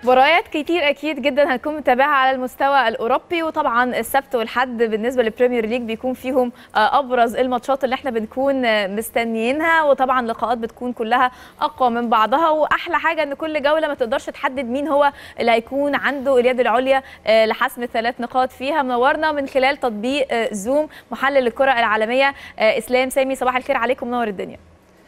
مباريات كتير اكيد جدا هنكون متابعها على المستوى الاوروبي وطبعا السبت والحد بالنسبه للبريمير ليج بيكون فيهم ابرز الماتشات اللي احنا بنكون مستنيينها وطبعا لقاءات بتكون كلها اقوى من بعضها واحلى حاجه ان كل جوله ما تقدرش تحدد مين هو اللي هيكون عنده اليد العليا لحسم الثلاث نقاط فيها منورنا من خلال تطبيق زوم محلل الكره العالميه اسلام سامي صباح الخير عليكم منور الدنيا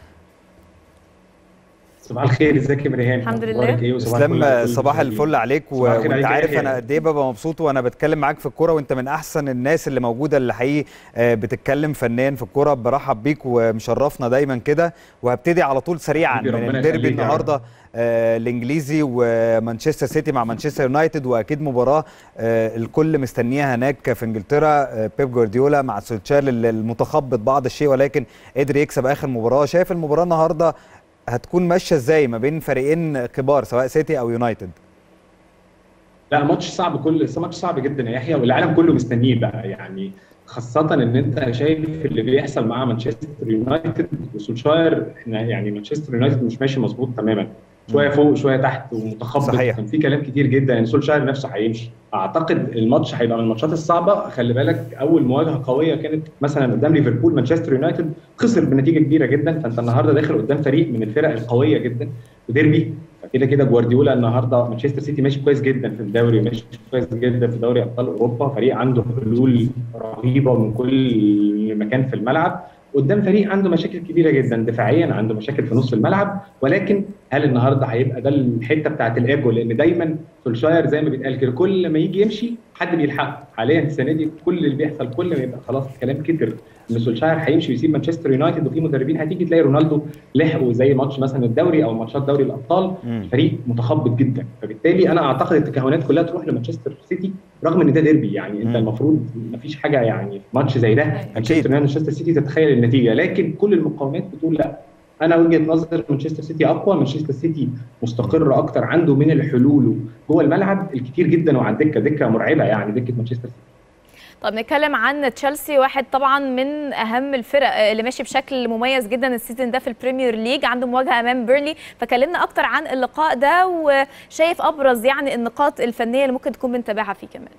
صباح الخير ازيك يا مريهان الحمد لله ايه اسلام صباح الفل عليك وانت عارف انا قد ايه ببقى مبسوط وانا بتكلم معاك في الكوره وانت من احسن الناس اللي موجوده اللي حقيقي بتتكلم فنيا في الكوره برحب بيك ومشرفنا دايما كده وهبتدي على طول سريعا من الديربي النهارده آه الانجليزي ومانشستر سيتي مع مانشستر يونايتد واكيد مباراه آه الكل مستنيها هناك في انجلترا آه بيب جوارديولا مع سولشار المتخبط بعض الشيء ولكن قدر يكسب اخر مباراه شايف المباراه النهارده هتكون ماشيه ازاي ما بين فريقين كبار سواء سيتي او يونايتد لا ماتش صعب كل ماتش صعب جدا يا يحيى والعالم كله مستنيه بقى يعني خاصة ان انت شايف اللي بيحصل مع مانشستر يونايتد وسولشاير احنا يعني مانشستر يونايتد مش ماشي مظبوط تماما شويه فوق شويه تحت ومتخبط صحيح. كان في كلام كتير جدا ان سولشاير نفسه هيمشي اعتقد الماتش هيبقى من الماتشات الصعبه خلي بالك اول مواجهه قويه كانت مثلا قدام ليفربول مانشستر يونايتد خسر بنتيجه كبيره جدا فانت النهارده داخل قدام فريق من الفرق القويه جدا وديربي فكده كده جوارديولا النهارده مانشستر سيتي ماشي كويس جدا في الدوري ماشي كويس جدا في دوري ابطال اوروبا فريق عنده حلول رهيبه من كل مكان في الملعب قدام فريق عنده مشاكل كبيره جدا دفاعيا عنده مشاكل في نص الملعب ولكن هل النهارده هيبقى ده الحته بتاعت الايجو لان دايما سولشاير زي ما بيتقال كده كل ما يجي يمشي حد بيلحقه حاليا السنه دي كل اللي بيحصل كل ما يبقى خلاص الكلام كتر ان سولشاير هيمشي ويسيب مانشستر يونايتد وفي مدربين هتيجي تلاقي رونالدو لحقه زي ماتش مثلا الدوري او ماتشات دوري الابطال فريق متخبط جدا فبالتالي انا اعتقد التكهنات كلها تروح لمانشستر سيتي رغم ان ده ديربي يعني انت المفروض ما فيش حاجه يعني في ماتش زي ده مانشستر مانشستر سيتي تتخيل النتيجه لكن كل المقاومات بتقول لا انا وجهه نظر مانشستر سيتي اقوى مانشستر سيتي مستقر اكتر عنده من الحلول جوه الملعب الكتير جدا وعلى الدكه دكه مرعبه يعني دكه مانشستر سيتي طب نتكلم عن تشيلسي واحد طبعا من اهم الفرق اللي ماشي بشكل مميز جدا السيزون ده في البريمير ليج عنده مواجهه امام بيرلي فكلمنا اكتر عن اللقاء ده وشايف ابرز يعني النقاط الفنيه اللي ممكن تكون بنتابعها فيه كمان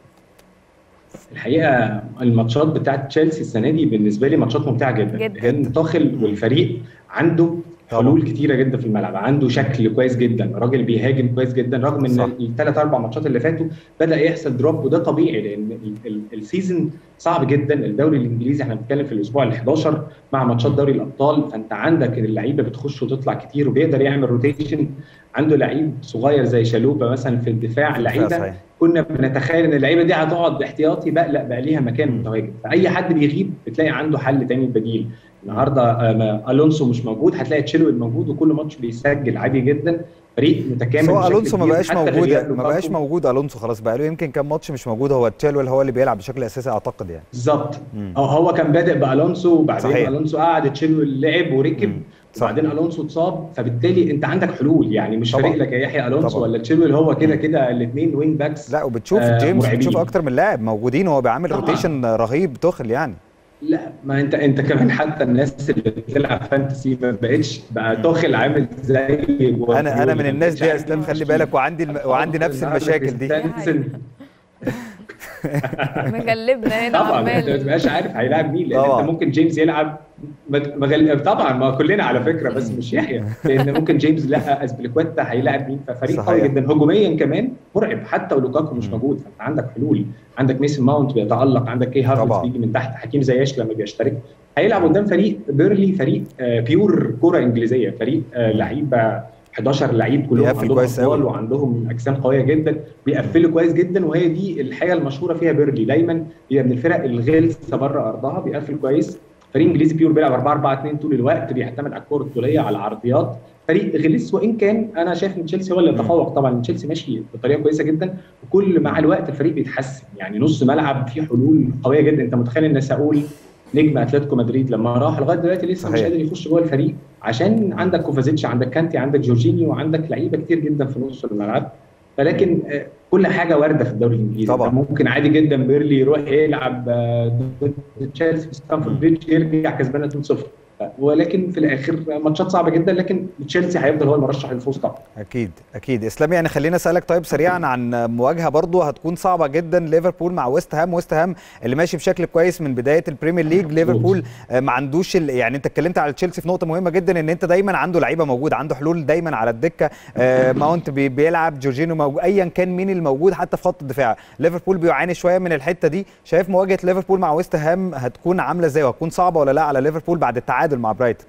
الحقيقه الماتشات بتاعت تشيلسي السنه دي بالنسبه لي ماتشات ممتعه جدا جدا لان تاخل والفريق عنده حلول كتيره جدا في الملعب عنده شكل كويس جدا راجل بيهاجم كويس جدا رغم ان الثلاث اربع ماتشات اللي فاتوا بدا يحصل دروب وده طبيعي لان السيزون صعب جدا الدوري الانجليزي احنا بنتكلم في الاسبوع ال 11 مع ماتشات دوري الابطال فانت عندك اللعيبه بتخش وتطلع كتير وبيقدر يعمل روتيشن عنده لعيب صغير زي شالوبا مثلا في الدفاع لعيبه كنا بنتخيل ان اللعيبه دي هتقعد احتياطي بقى لا بقى ليها مكان متواجد فاي حد بيغيب بتلاقي عنده حل تاني بديل النهارده الونسو مش موجود هتلاقي تشيلويل موجود وكل ماتش بيسجل عادي جدا فريق متكامل هو الونسو ما بقاش موجود ما بقاش موجود الونسو خلاص بقى له يمكن كام ماتش مش موجود هو تشيلويل هو اللي بيلعب بشكل اساسي اعتقد يعني بالظبط هو كان بادئ بالونسو وبعدين صحيح. الونسو قعد تشيلويل لعب وركب وبعدين الونسو اتصاب فبالتالي انت عندك حلول يعني مش فارق لك يا يحيى الونسو طبعا. ولا تشيلويل هو كده كده الاثنين وينج باكس لا وبتشوف آه جيمس بتشوف اكتر من لاعب موجودين وهو بيعمل روتيشن رهيب تخل يعني لا ما انت انت كمان حتى الناس اللي بتلعب فانتسي ما بقتش بقى توخل عامل زي انا انا من الناس دي يا اسلام خلي بالك وعندي الم... وعندي نفس المشاكل دي مغلبنا هنا طبعا انت ما تبقاش عارف هيلاعب مين لان انت ممكن جيمس يلعب مغل... طبعا ما كلنا على فكره بس مش يحيى لان ممكن جيمس لا اسبليكويتا هيلاعب مين ففريق قوي جدا هجوميا كمان مرعب حتى ولوكاكو مش موجود فانت عندك حلول عندك ميسن ماونت بيتالق عندك كي هافرتز بيجي من تحت حكيم زياش لما بيشترك هيلعب قدام فريق بيرلي فريق آه بيور كوره انجليزيه فريق آه لعيبه 11 لعيب كلهم عندهم اطوال وعندهم اجسام قويه جدا بيقفلوا كويس جدا وهي دي الحاجه المشهوره فيها بيرلي دايما هي من الفرق الغلسه بره ارضها بيقفل كويس فريق انجليزي بيور بيلعب 4 4 2 طول الوقت بيعتمد على الكره الطوليه على العرضيات فريق غلس وان كان انا شايف ان تشيلسي هو اللي يتفوق طبعا تشيلسي ماشي بطريقه كويسه جدا وكل مع الوقت الفريق بيتحسن يعني نص ملعب فيه حلول قويه جدا انت متخيل ان ساول نجم اتلتيكو مدريد لما راح لغايه دلوقتي لسه صحيح. مش قادر يخش جوه الفريق عشان عندك كوفازيتش عندك كانتي عندك جورجينيو وعندك لعيبه كتير جدا في نص الملعب ولكن كل حاجه وارده في الدوري الانجليزي طبعا ممكن عادي جدا بيرلي يروح يلعب ضد تشيلسي في ستانفورد بريدج يرجع كسبان 2-0 ولكن في الاخر ماتشات صعبه جدا لكن تشيلسي هيفضل هو المرشح للفوز طبعا اكيد اكيد اسلام يعني خلينا اسالك طيب سريعا عن مواجهه برضو هتكون صعبه جدا ليفربول مع ويست هام ويست هام اللي ماشي بشكل كويس من بدايه البريمير ليج ليفربول ما عندوش يعني انت اتكلمت على تشيلسي في نقطه مهمه جدا ان انت دايما عنده لعيبه موجود عنده حلول دايما على الدكه ماونت بيلعب جورجينو موجود ايا كان مين الموجود حتى في خط الدفاع ليفربول بيعاني شويه من الحته دي شايف مواجهه ليفربول مع ويست هام هتكون عامله ازاي وهتكون صعبه ولا لا على ليفربول بعد التعادل مع برايتون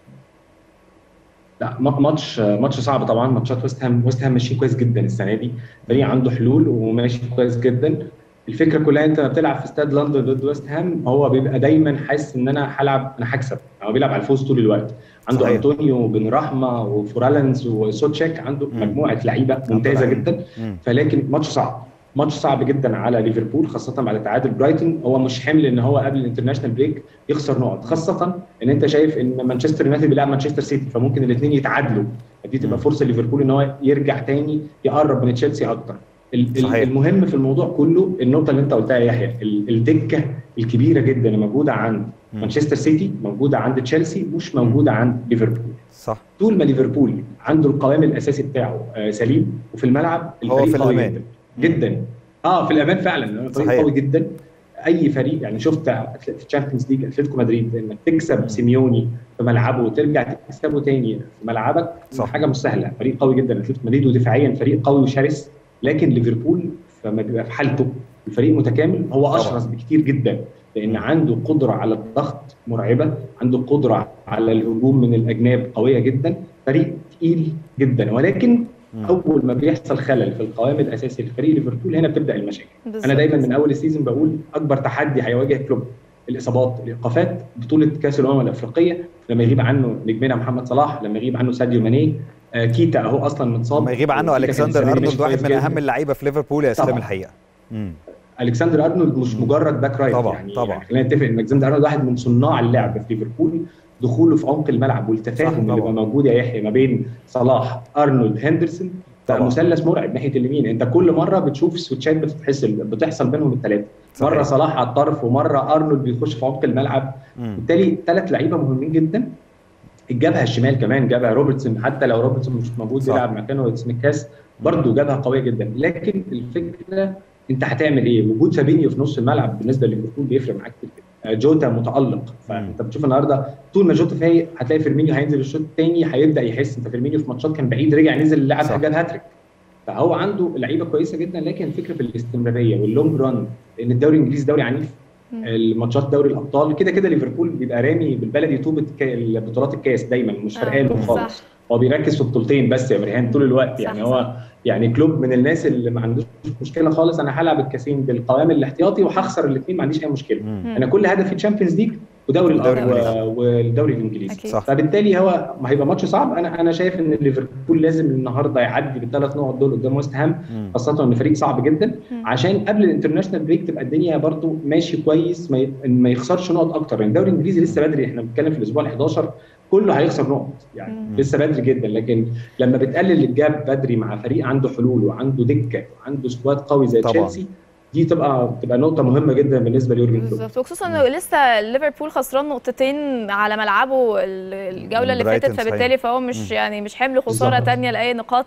لا ماتش ماتش صعب طبعا ماتشات ويست هام ويست هام ماشي كويس جدا السنه دي فريق عنده حلول وماشي كويس جدا الفكره كلها انت بتلعب في استاد لندن ضد ويست هام هو بيبقى دايما حاسس ان انا هلعب انا هكسب هو بيلعب على الفوز طول الوقت عنده صحيح. انطونيو بن رحمه وفورالنز وسوتشيك عنده مم. مجموعه لعيبه ممتازه جدا مم. فلكن ماتش صعب ماتش صعب جدا على ليفربول خاصه بعد تعادل برايتون هو مش حمل ان هو قبل الانترناشونال بريك يخسر نقط خاصه ان انت شايف ان مانشستر يونايتد بيلعب مانشستر سيتي فممكن الاثنين يتعادلوا دي تبقى فرصه ليفربول ان هو يرجع تاني يقرب من تشيلسي اكتر صحيح. المهم في الموضوع كله النقطه اللي انت قلتها يا يحيى الدكه الكبيره جدا اللي موجوده عند مانشستر سيتي موجوده عند تشيلسي مش موجوده عند ليفربول صح طول ما ليفربول عنده القوام الاساسي بتاعه سليم وفي الملعب هو في الامان جدا, جدا. اه في الامان فعلا فريق قوي جدا اي فريق يعني شفت في الشامبيونز ليج اتلتيكو مدريد انك تكسب سيميوني في ملعبه وترجع تكسبه تاني في ملعبك صح. حاجه مش سهله فريق قوي جدا اتلتيكو مدريد ودفاعيا فريق قوي وشرس لكن ليفربول فما بيبقى في حالته الفريق متكامل هو اشرس بكتير جدا لان عنده قدره على الضغط مرعبه عنده قدره على الهجوم من الاجناب قويه جدا فريق تقيل جدا ولكن اول ما بيحصل خلل في القوام الاساسي لفريق ليفربول هنا بتبدا المشاكل بالزبط. انا دايما من اول السيزون بقول اكبر تحدي هيواجه كلوب الاصابات الايقافات بطوله كاس الامم الافريقيه لما يغيب عنه نجمنا محمد صلاح لما يغيب عنه ساديو ماني آه كيتا اهو اصلا متصاب لما يغيب عنه الكسندر ارنولد واحد من اهم اللعيبه في ليفربول يا اسلام الحقيقه مم. الكسندر ارنولد مش مجرد باك رايت طبعا يعني طبعا يعني خلينا نتفق ان الكسندر ارنولد واحد من صناع اللعب في ليفربول دخوله في عمق الملعب والتفاهم اللي بيبقى موجود يا يحيى ما بين صلاح ارنولد هندرسون ده مثلث مرعب ناحيه اليمين انت كل مره بتشوف سويتشات بتتحصل بتحصل بينهم الثلاثه مره صلاح على الطرف ومره ارنولد بيخش في عمق الملعب بالتالي ثلاث لعيبه مهمين جدا الجبهه الشمال كمان جبهه روبرتسون حتى لو روبرتسون مش موجود يلعب مكانه سميكاس برضه جبهه قويه جدا لكن الفكره انت هتعمل ايه؟ وجود فابينيو في نص الملعب بالنسبه لليفربول بيفرق معاك كتير جوتا متالق فانت بتشوف النهارده طول ما جوتا فايق هتلاقي فيرمينيو هينزل الشوط الثاني هيبدا يحس انت فيرمينيو في ماتشات كان بعيد رجع نزل لعب جاب هاتريك فهو عنده لعيبه كويسه جدا لكن الفكره في الاستمراريه واللونج ران لان الدوري الانجليزي دوري عنيف الماتشات دوري الابطال كده كده ليفربول بيبقى رامي بالبلدي طوبه بطولات الكاس دايما مش فرقان خالص هو بيركز في بطولتين بس يا مريهان طول الوقت يعني هو يعني كلوب من الناس اللي ما عندوش مشكله خالص انا هلعب الكاسين بالقوام الاحتياطي وهخسر الاثنين ما عنديش اي مشكله مم. انا كل هدفي تشامبيونز ليج ودوري الارض والدوري الانجليزي صح. فبالتالي هو هيبقى ماتش صعب انا انا شايف ان ليفربول لازم النهارده يعدي بالثلاث نقط دول قدام ويست هام خاصه ان فريق صعب جدا مم. عشان قبل الانترناشونال بريك تبقى الدنيا برده ماشي كويس ما, ما يخسرش نقط اكتر يعني الدوري الانجليزي لسه بدري احنا بنتكلم في الاسبوع ال 11 كله هيخسر نقط يعني مم. لسه بدري جدا لكن لما بتقلل الجاب بدري مع فريق عنده حلول وعنده دكه وعنده سكواد قوي زي تشيلسي دي تبقى تبقى نقطه مهمه جدا بالنسبه ليورجن كلوب بالظبط وخصوصا انه لسه ليفربول خسران نقطتين على ملعبه الجوله اللي فاتت فبالتالي فهو مش يعني مش حمل خساره ثانيه لاي نقاط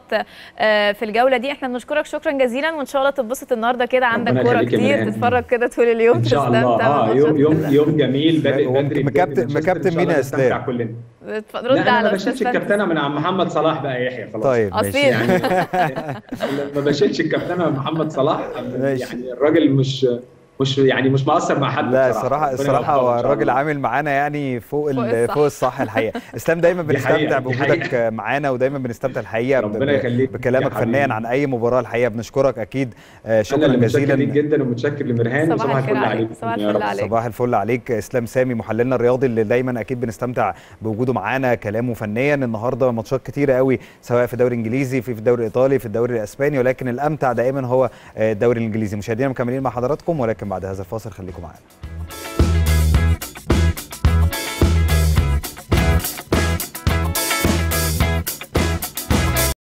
في الجوله دي احنا بنشكرك شكرا جزيلا وان شاء الله تتبسط النرده كده عندك كوره كتير تتفرج كده طول اليوم ان شاء الله اه يوم يوم يوم جميل بادئ بدري مكابتن مكابتن مين يا اسلام رد لا انا ما بشيلش الكابتنه من عم محمد صلاح بقى يحيى خلاص طيب ماشي يعني ما بشيلش الكابتنه من محمد صلاح يعني الراجل مش مش يعني مش مقصر مع حد لا الصراحه الصراحه هو الراجل عامل معانا يعني فوق فوق الصح, فوق الصح الحقيقه اسلام دايما بنستمتع بوجودك معانا ودايما بنستمتع الحقيقه ربنا يخليك بكلامك فنيا عن اي مباراه الحقيقه بنشكرك اكيد شكرا أنا جزيلا متشكر جدا ومتشكر لمرهان صباح الفل عليك صباح الفل عليك صباح الفل عليك اسلام سامي محللنا الرياضي اللي دايما اكيد بنستمتع بوجوده معانا كلامه فنيا النهارده ماتشات كتيره قوي سواء في الدوري الانجليزي في الدوري الايطالي في الدوري الاسباني ولكن الامتع دائما هو الدوري الانجليزي مشاهدينا مكملين مع حضراتكم ولكن بعد هذا الفاصل خليكم معانا